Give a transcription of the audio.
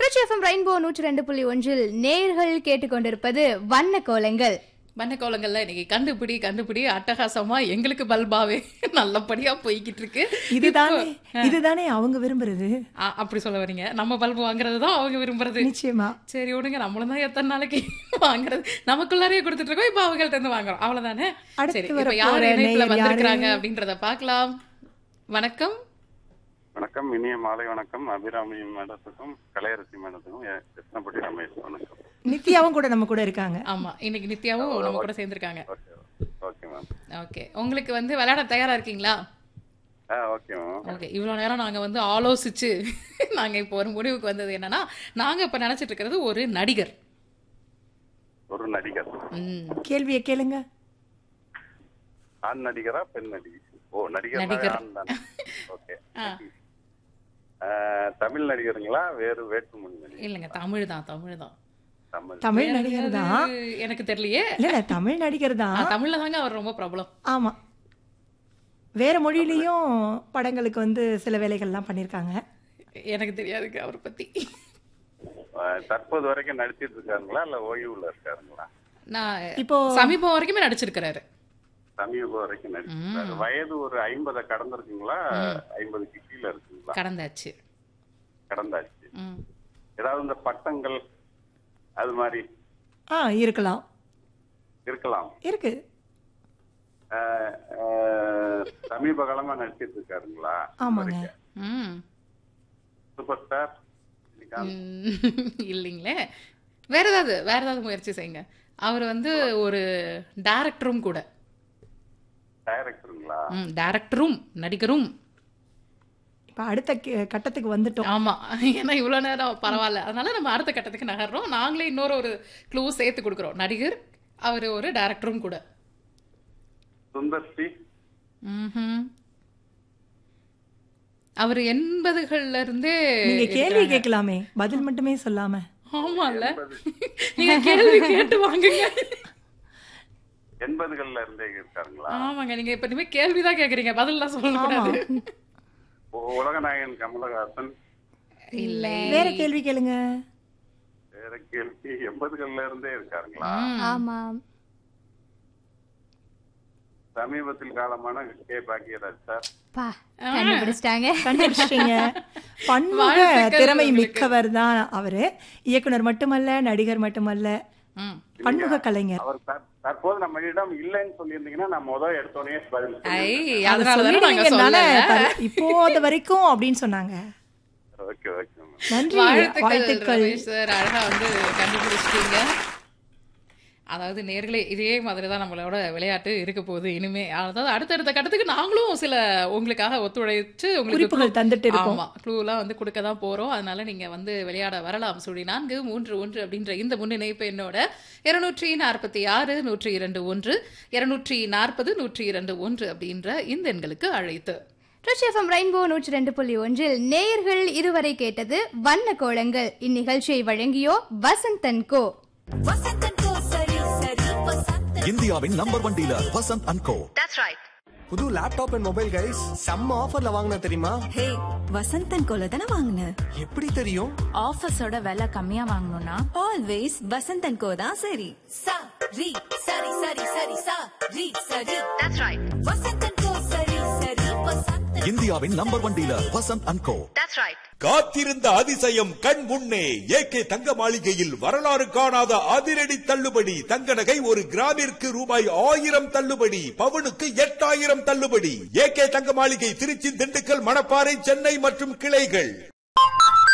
Trichy FM rainbow நூற்றி ரெண்டு புள்ளி ஒன்றில் நேர்கள் கேட்டுக்கொண்டிருப்பது வண்ண கோலங்கள் வண்ணக்கோலங்கள்ல இன்னைக்கு கண்டுபிடி கண்டுபிடி அட்டகாசமா எங்களுக்கு பல்பாவே நல்லபடியா போய்கிட்டு இருக்கு இதுதானே இதுதானே அவங்க விரும்புறது ஆ, அப்படி சொல்ல வரீங்க நம்ம பல்பு வாங்குறது தான் அவங்க விரும்புறது நிச்சயமா சரி விடுங்க நம்மளும் தான் எத்தனை நாளைக்கு வாங்குறது நமக்குள்ளாரையே கொடுத்துட்டு இருக்கோம் இப்ப அவங்கள்ட்ட இருந்து வாங்குறோம் அவ்வளவுதானே அடுத்து சரி இப்ப வரப்போற யார் இணைப்புல நேயர் வந்திருக்கிறாங்க யாரு? அப்படின்றத பார்க்கலாம் வணக்கம் வணக்கம் இனிய மாலை வணக்கம் அபிராமி மேடத்துக்கும் கலையரசி மேடத்துக்கும் எ- கிருஷ்ணபட்டி ரமேஷ் வணக்கம் நித்யாவும் கூட நம்ம கூட இருக்காங்க ஆமா இன்னைக்கு நித்யாவும் நம்ம கூட சேர்ந்திருக்காங்க ஓகே ஓகே மேம் ஓகே உங்களுக்கு வந்து விளையாட தயாரா இருக்கீங்களா ஆ ஓகே மேம் ஓகே இவ்வளோ நேரம் நாங்கள் வந்து ஆலோசிச்சு நாங்கள் இப்போ ஒரு முடிவுக்கு வந்தது என்னன்னா நாங்கள் இப்போ நினச்சிட்டு இருக்கிறது ஒரு நடிகர் ஒரு நடிகர் ம் கேள்வியை கேளுங்க ஆண் நடிகரா பெண் நடிகை ஓ நடிகர் நடிகர். ஆண் தானே ஓகே ஆ ஆ, தமிழ் நடிகருங்களா வேறு வேற்றுமொழி நடிகர் இல்லைங்க தமிழ் தான் தமிழ் தான் தமிழ் தமிழ் நடிகர் தான் அது எனக்கு தெரியலையே இல்ல இல்ல தமிழ் நடிகர் ஆ, தான் தமிழ்ல தாங்க அவர் ரொம்ப பிரபலம் ஆமா வேற மொழியிலயும் படங்களுக்கு வந்து சில வேலைகள்லாம் பண்ணிருக்காங்க எனக்கு தெரியாதுங்க அவரை பத்தி ஆ, தற்போது வரைக்கும் நடிச்சிட்டு இருக்காருங்களா இல்ல ஓய்வுல இருக்காருங்களா நான் இப்போ சமீபம் வரைக்குமே நடிச்சிருக்கிறாரு சமீபம் வரைக்கும் நடிச்சிருக்காரு வயது ஒரு ஐம்பதை கடந்திருக்குங்களா ஐம்பதுக்கு கீழே இருக்குங்களா கடந்தாச்சு கடந்தாச்சு ம் ஏதாவது இந்த பட்டங்கள் அது மாதிரி ஆ இருக்கலாம் இருக்கலாம் இருக்கு ஆஹ் ஆஹ் சமீப காலமா நடிச்சிட்டு இருக்காருங்களா ஆமாங்க ம் சூப்பர் ஸ்டார் ம், இல்லைங்களே வேற ஏதாவது வேற ஏதாவது முயற்சி செய்யுங்க அவர் வந்து ஒரு டைரக்டரும் கூட டைரக்டருங்களா ம் டைரக்டரும் நடிகரும் இப்ப அடுத்த கே- கட்டத்துக்கு வந்துட்டோம் ஆமா ஏன்னா இவ்வளவு நேரம் பரவாயில்ல அதனால நம்ம அடுத்த கட்டத்துக்கு நகர்றோம் நாங்களே இன்னொரு ஒரு க்ளூ சேர்த்து கொடுக்குறோம் நடிகர் அவர் ஒரு டைரக்டரும் கூட சுந்தர் சி ம்ஹும். அவர் எண்பதுகள்ல இருந்தே நீங்க கேள்வி கேட்கலாமே பதில் மட்டுமே சொல்லாம ஆமால நீங்க கேள்வி கேட்டு வாங்குங்க எண்பதுகள்ல இருந்தே இருக்காருங்களா ஆமாங்க நீங்க இப்ப இனிமே கேள்விதான் கேக்குறீங்க பதில்லாம் சொல்லக்கூடாது உ- உலகநாயகன் கமலஹாசன் இல்ல வேற கேள்வி கேளுங்க வேற கேள்வி எண்பதுகள்ல இருந்தே இருக்காருங்களா ஆமாம் சமீபத்தில் காலமான கே பாக்கியராஜ் சார் பா கண்டுபிடிச்சிட்டாங்க கண்டுபிடிச்சிட்டீங்க பன்முக வாழ்த்துக்கள் திறமை உங்களுக்கு. மிக்கவர் தான் அவரு இயக்குனர் மட்டுமல்ல நடிகர் மட்டுமல்ல ம். பன்முக கலைஞர் அவர் தற்- தற்போது நம்மளிடம் இல்லைன்னு சொல்லியிருந்தீங்கன்னா நான் முதல் எடுத்தோடனே பதில் ஐ சொல்லியிருப்பேன். அதை அதனாலதானே நாங்க சொல்லிடுவீங்கனால சொல்லல தர- இப்போது வரைக்கும் அப்படின்னு சொன்னாங்க ஓகே ஓகே மேம் நன்றி வாழ்த்துக்கள் வாழ்த்துக்கள் ரமேஷ் சார் அழகா வந்து கண்டுபிடிச்சிட்டீங்க அதாவது நேர்களே இதே மாதிரி தான் நம்மளோட விளையாட்டு இருக்க போகுது இனிமே அதாவது அடுத்தடுத்த கட்டத்துக்கு நாங்களும் சில உங்களுக்காக ஒத்துழைச்சு உங்களுக்கு குறிப்புகள் clue- தந்துட்டு இருக்கோம். ஆமா க்ளூலாம் வந்து கொடுக்க தான் போறோம் அதனால நீங்க வந்து விளையாட வரலாம் சொல்லி நான்கு மூன்று ஒன்று அப்படின்ற இந்த முன்னிணைப்பு என்னோட இருநூற்றி நாற்பத்தி ஆறு நூற்றி இரண்டு ஒன்று இருநூற்றி நாற்பது நூற்றி இரண்டு ஒன்று அப்படின்ற இந்த எண்களுக்கு அழைத்து திருச்சி எஃப்எம் ரெயின்போ நூற்றி ரெண்டு புள்ளி ஒன்றில் நேயர்கள் இதுவரை கேட்டது வண்ண கோலங்கள் இந்நிகழ்ச்சியை வழங்கியோர் வசந்தன் கோ வசந்தன் கோ சரி சரி வசந்தன் இந்தியாவின் number one dealer Vasanth and co புது லேப்டாப் அண்ட் மொபைல் கைஸ் செம்ம ஆஃபர்ல வாங்கின தெரியுமா ஹே வசந்தன் கோல தானே வாங்கின எப்படி தெரியும் ஆஃபர்ஸோட விலை கம்மியா வாங்கணும்னா ஆல்வேஸ் வசந்தன் கோ தான் சரி சா ரி சரி சரி சரி சா ரி சரி தட்ஸ் ரைட் வசந்தன் கோ சரி சரி வசந்தன் இந்தியாவின் number one dealer Vasanth and co காத்திருந்த அதிசயம் கண் முன்னே ஏகே தங்க மாளிகையில் வரலாறு காணாத அதிரடி தள்ளுபடி தங்க நகை ஒரு கிராமிற்கு ரூபாய் ஆயிரம் தள்ளுபடி பவுனுக்கு எட்டாயிரம் தள்ளுபடி ஏகே தங்க மாளிகை திருச்சி திண்டுக்கல் மணப்பாறை சென்னை மற்றும் கிளைகள்